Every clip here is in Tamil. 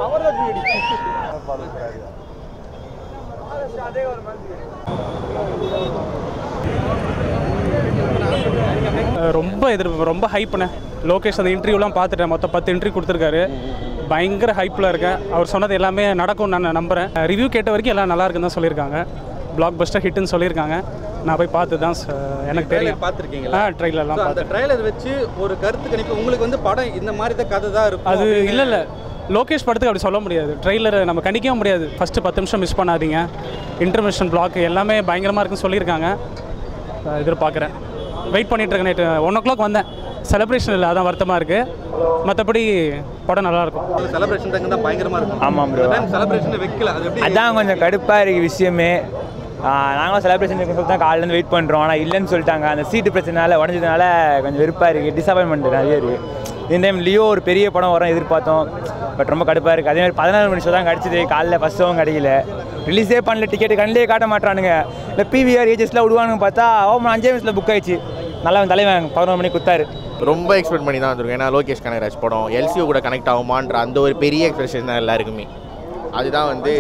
அஹ் ரொம்ப எதிர் ரொம்ப ஹைப்புண்ணே லோகேஷ் அந்த இன்டர்வியூலாம் பார்த்துட்டேன் மொத்தம் பத்து இன்டர்வியூ கொடுத்துருக்காரு பயங்கர ஹைப்பில் இருக்கேன் அவர் சொன்னது எல்லாமே நடக்கும்னு நான் நம்புகிறேன் ரிவ்யூ கேட்ட வரைக்கும் எல்லாம் நல்லா இருக்குன்னு தான் சொல்லியிருக்காங்க பிளாக் பஸ்டர் ஹிட்னு சொல்லியிருக்காங்க நான் போய் பார்த்து தான் ச- எனக்கு தெரியும் பார்த்துருக்கீங்களா ஆ ட்ரெயிலர்லாம் அந்த பார்த்தேன் ட்ரைலர் வச்சு ஒரு கருத்து கணிப்பு உங்களுக்கு வந்து படம் இந்த மாதிரி தான் கதை தான் இருக்கும் அது இல்லை இல்லை லோகேஷ் படத்துக்கு அப்படி சொல்ல முடியாது ட்ரெய்லரை நம்ம கணிக்கவும் முடியாது ஃபஸ்ட்டு பத்து நிமிஷம் மிஸ் பண்ணாதீங்க இன்டர்மிஷன் பிளாக் எல்லாமே பயங்கரமாக இருக்குன்னு சொல்லியிருக்காங்க அஹ் எதிர்பார்க்குறேன் வெயிட் பண்ணிட்டு இருக்கேன் நைட்டு ஒன் ஓ கிளாக் வந்தேன் செலிப்ரேஷன் இல்லை அதான் வருத்தமாக இருக்குது மற்றபடி படம் நல்லாயிருக்கும் செலிப்ரேஷன் டைம் தான் பயங்கரமா இருக்கும் ஆமாம் ப்ரோ செலிப்ரேஷன் வைக்கல அது எப்படி அதான் கொஞ்சம் கடுப்பாக இருக்குது விஷயமே நாங்களும் செலிப்ரேஷன் இருக்குன்னு சொல்லிட்டு தான் காலையிலேருந்து வெயிட் பண்ணுறோம் ஆனால் இல்லைன்னு சொல்லிட்டாங்க அந்த சீட்டு பிரச்சனைனால உடஞ்சதுனால கொஞ்சம் வெறுப்பாக இருக்குது டிசப்பாயின்மெண்ட் நிறைய இருக்குது இந்த டைம் லியோ ஒரு பெரிய படம் வரும் எதிர்பார்த்தோம் பட் ரொம்ப கடுப்பாக இருக்குது அதே மாதிரி பதினாறு மணி ஷோ தான் கிடச்சிது காலைல ஃபஸ்ட் ஷோவும் கிடைக்கல ரிலீஸே பண்ணல டிக்கெட் கண்ணிலே காட்ட மாட்டானுங்க இல்லை பிவிஆர் ஏஜஸ்லாம் விடுவானுங்க பார்த்தா ஓமன் அஞ்சே நிமிஷத்தில் புக் ஆயிடுச்சு நல்லா தலைவன் பதினொரு மணிக்கு குத்தாரு ரொம்ப எக்ஸ்பெக்ட் பண்ணி தான் வந்திருக்கோம் ஏன்னா லோகேஷ் கனகராஜ் படம் எல்சிஓ கூட கனெக்ட் ஆகுமான்ற அந்த ஒரு பெரிய எக்ஸ்பெக்டேஷன் தான் எல்லாருக்குமே அதுதான் வந்து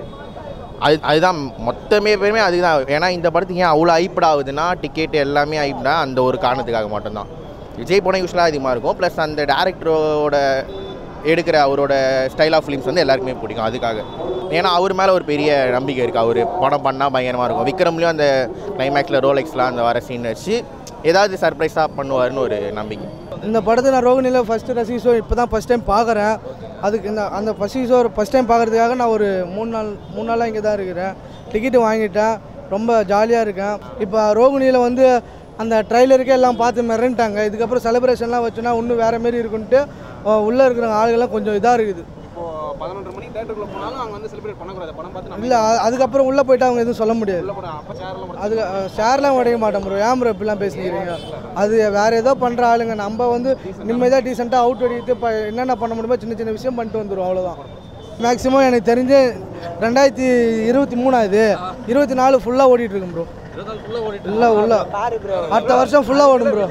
அது அதுதான் மொத்தமே பேருமே அதுதான் ஏன்னா இந்த படத்துக்கு ஏன் அவ்வளோ ஐப்ட் ஆகுதுன்னா டிக்கெட் எல்லாமே ஐப்டா அந்த ஒரு காரணத்துக்காக மட்டும்தான் விஜய் படம் யூஸ்வலாக அதிகமாக இருக்கும் ப்ளஸ் அந்த டேரக்டரோட எடுக்கிற அவரோட ஸ்டைல் ஆஃப் ஃபிலிம்ஸ் வந்து எல்லாருக்குமே பிடிக்கும் அதுக்காக ஏன்னா அவர் மேலே ஒரு பெரிய நம்பிக்கை இருக்குது அவர் படம் பண்ணால் பயங்கரமாக இருக்கும் விக்ரம்லேயும் அந்த கிளைமேக்ஸில் ரோலெக்ஸ்லாம் அந்த வர சீன் வச்சு ஏதாவது சர்ப்ரைஸாக பண்ணுவாருன்னு ஒரு நம்பிக்கை இந்த படத்தை நான் ரோகிணியில் ஃபஸ்ட்டு ரசி ஷோ இப்போ தான் ஃபஸ்ட் டைம் பார்க்குறேன் அதுக்கு இந்த அந்த ஃபஸ்ட் ஷோ ஃபஸ்ட் டைம் பார்க்குறதுக்காக நான் ஒரு மூணு நாள் மூணு நாளாக இங்கே தான் இருக்கிறேன் டிக்கெட்டு வாங்கிட்டேன் ரொம்ப ஜாலியாக இருக்கேன் இப்போ ரோகிணியில் வந்து அந்த ட்ரைலருக்கே எல்லாம் பார்த்து மிரண்டாங்க இதுக்கப்புறம் செலிப்ரேஷன்லாம் வச்சோன்னா இன்னும் வேறு மாரி இருக்குன்ட்டு உள்ளே இருக்கிற ஆளுகள்லாம் கொஞ்சம் இதாக இருக்குது இப்போ பதினொன்றரை மணி தேட்டருக்குள்ள போனாலும் அங்கே வந்து செலிப்ரேட் பண்ணக்கூடாது படம் பார்த்து நம்ம இல்லை அதுக்கப்புறம் உள்ளே போயிட்டு அவங்க எதுவும் சொல்ல முடியாது உள்ள போனோம் அப்போ சேர்லாம் அது ஷேர்லாம் உடைக்க மாட்டோம் ப்ரோ ஏன் ப்ரோ இப்படிலாம் பேசிக்கிறீங்க அது வேறு ஏதோ பண்ணுற ஆளுங்க நம்ம வந்து நிம்மதியாக டீசெண்டாக அவுட் அடிக்கிட்டு இப்போ என்னென்ன பண்ண முடியுமோ சின்ன சின்ன விஷயம் பண்ணிட்டு வந்துடும் அவ்வளோதான் மேக்ஸிமம் எனக்கு தெரிஞ்சு ரெண்டாயிரத்தி இருபத்தி மூணாவது இருபத்தி நாலு ஃபுல்லாக ஓடிட்டு இருக்கும் ப்ரோ இல்லை உள்ள அடுத்த வருஷம் ஃபுல்லாக ஓடும் ப்ரோ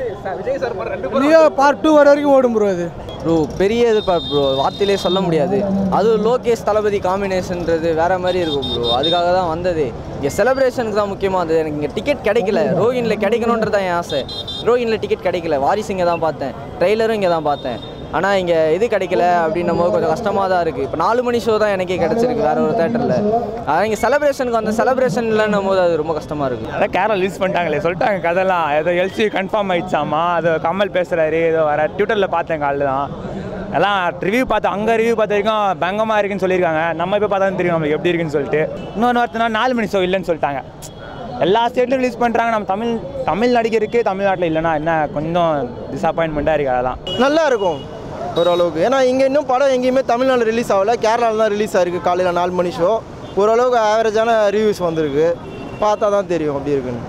லியோ பார்ட் டூ வர வரைக்கும் ஓடும் ப்ரோ அது ப்ரோ பெரிய எதிர்பார்ப்பு ப்ரோ வார்த்தையிலே சொல்ல முடியாது அதுவும் லோகேஷ் தளபதி காம்பினேஷன்ன்றது வேற மாதிரி இருக்கும் ப்ரோ அதுக்காக தான் வந்தது இங்கே செலிப்ரேஷனுக்கு தான் முக்கியமாக இருந்தது எனக்கு இங்கே டிக்கெட் கிடைக்கல ரோஹினில் கிடைக்கணுன்றது தான் என் ஆசை ரோஹினில் டிக்கெட் கிடைக்கல வாரிசு இங்கே தான் பார்த்தேன் ட்ரெய்லரும் இங்கே தான் பார்த்தேன் ஆனால் இங்கே இது கிடைக்கல அப்படின்னும் போது கொஞ்சம் கஷ்டமாக தான் இருக்குது இப்போ நாலு மணி ஷோ தான் எனக்கே கிடச்சிருக்கு வேற ஒரு தேட்டரில் அதான் இங்கே செலிப்ரேஷனுக்கு அந்த செலிப்ரேஷன் இல்லைன்னும் போது அது ரொம்ப கஷ்டமாக இருக்குது அதான் கேரளா ரிலீஸ் பண்ணிட்டாங்களே சொல்லிட்டாங்க கதெல்லாம் ஏதோ எல்சி கன்ஃபார்ம் ஆயிடுச்சாமா அது கமல் பேசுகிறாரு ஏதோ வர ட்விட்டரில் பார்த்தேன் காலைல தான் எல்லாம் ரிவ்யூ பார்த்தேன் அங்கே ரிவ்யூ பார்த்த வரைக்கும் பயங்கரமாக இருக்குன்னு சொல்லியிருக்காங்க நம்ம இப்போ பார்த்தா தான் தெரியும் நம்மளுக்கு எப்படி இருக்குன்னு சொல்லிட்டு இன்னொன்று வார்த்தைனா நாலு மணி ஷோ இல்லைன்னு சொல்லிட்டாங்க எல்லா ஸ்டேட்லையும் ரிலீஸ் பண்ணுறாங்க நம்ம தமிழ் தமிழ் நடிகருக்கு தமிழ்நாட்டில் இல்லைன்னா என்ன கொஞ்சம் டிசப்பாயின்மெண்ட்டாக இருக்குது அதெல்லாம் நல்லா இருக்கும் ஓரளவுக்கு ஏன்னா இங்கே இன்னும் படம் எங்கேயுமே தமிழ்நாடு ரிலீஸ் ஆகல கேரளாவில் தான் ரிலீஸ் ஆயிருக்கு காலையில் நாலு மணி ஷோ ஓரளவுக்கு ஆவரேஜான ரிவ்யூஸ் வந்திருக்கு பார்த்தா தான் தெரியும் அப்படி இருக்குன்னு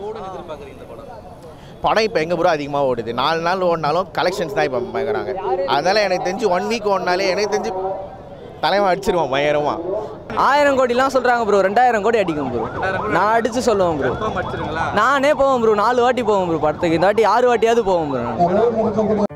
படம் இப்போ எங்கே ப்ரோ அதிகமாக ஓடுது நாலு நாள் ஓடினாலும் கலெக்ஷன்ஸ் தான் இப்போ பயங்கராங்க அதனால் எனக்கு தெரிஞ்சு ஒன் வீக் ஓடினாலே எனக்கு தெரிஞ்சு தலைவன் அடிச்சிருவான் பயங்கரமாக ஆயிரம் கோடிலாம் சொல்கிறாங்க ப்ரோ ரெண்டாயிரம் கோடி அடிக்கும் ப்ரோ நான் அடித்து சொல்லுவேன் ப்ரோ அடிச்சிருங்களா நானே போவேன் ப்ரோ நாலு வாட்டி போவேன் ப்ரோ படத்துக்கு இந்த வாட்டி ஆறு வாட்டியாவது போவேன் ப்ரோ